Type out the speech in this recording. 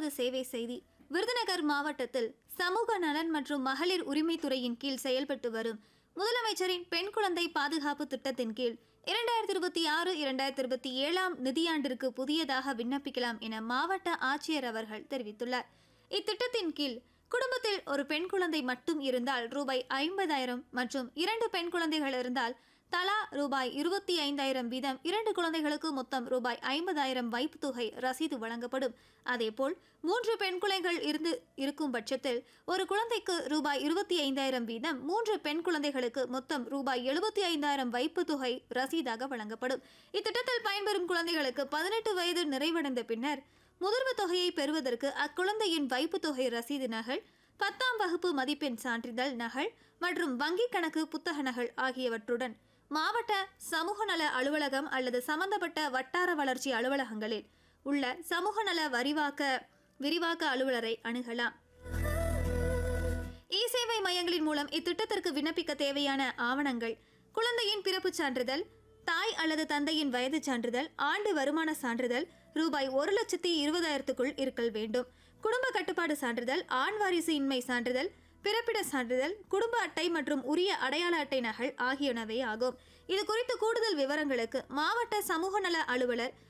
இரண்டாவது சேவை செய்தி விருதுநகர் மாவட்டத்தில் சமூக நலன் மற்றும் மகளிர் உரிமைத்துறையின் கீழ் செயல்பட்டு வரும் முதலமைச்சரின் பெண் குழந்தை பாதுகாப்பு திட்டத்தின் கீழ் இரண்டாயிரத்தி இருபத்தி ஆறு இரண்டாயிரத்தி இருபத்தி ஏழாம் நிதியாண்டிற்கு புதியதாக விண்ணப்பிக்கலாம் என மாவட்ட ஆட்சியர் அவர்கள் தெரிவித்துள்ளார் இத்திட்டத்தின் கீழ் குடும்பத்தில் ஒரு பெண் குழந்தை மட்டும் இருந்தால் ரூபாய் ஐம்பதாயிரம் மற்றும் இரண்டு பெண் குழந்தைகள் இருந்தால் தலா ரூபாய் இருபத்தி ஐந்தாயிரம் வீதம் இரண்டு குழந்தைகளுக்கு மொத்தம் ரூபாய் ஐம்பதாயிரம் வைப்பு தொகை ரசீது வழங்கப்படும் அதேபோல் மூன்று பெண் குழந்தைகள் இருந்து இருக்கும் பட்சத்தில் ஒரு குழந்தைக்கு ரூபாய் இருபத்தி ஐந்தாயிரம் வீதம் மூன்று பெண் குழந்தைகளுக்கு மொத்தம் ரூபாய் எழுபத்தி ஐந்தாயிரம் வைப்பு தொகை ரசீதாக வழங்கப்படும் இத்திட்டத்தில் பயன்பெறும் குழந்தைகளுக்கு பதினெட்டு வயது நிறைவடைந்த பின்னர் முதிர்வு தொகையை பெறுவதற்கு அக்குழந்தையின் வைப்பு தொகை ரசீது நகல் பத்தாம் வகுப்பு மதிப்பெண் சான்றிதழ் நகல் மற்றும் வங்கிக் கணக்கு புத்தக நகல் ஆகியவற்றுடன் மாவட்ட சமூக நல அலுவலகம் அல்லது சம்பந்தப்பட்ட வட்டார வளர்ச்சி அலுவலகங்களில் உள்ள சமூக நல வரிவாக்க விரிவாக்க அலுவலரை அணுகலாம் இ சேவை மையங்களின் மூலம் இத்திட்டத்திற்கு விண்ணப்பிக்க தேவையான ஆவணங்கள் குழந்தையின் பிறப்புச் சான்றிதழ் தாய் அல்லது தந்தையின் வயது சான்றிதழ் ஆண்டு வருமான சான்றிதழ் ரூபாய் ஒரு லட்சத்தி இருபதாயிரத்துக்குள் இருக்கல் வேண்டும் குடும்ப கட்டுப்பாடு சான்றிதழ் ஆண் வாரிசு இன்மை சான்றிதழ் பிறப்பிட சான்றிதழ் குடும்ப அட்டை மற்றும் உரிய அடையாள அட்டை நகல் ஆகியனவே ஆகும் இது குறித்து கூடுதல் விவரங்களுக்கு மாவட்ட சமூக நல அலுவலர்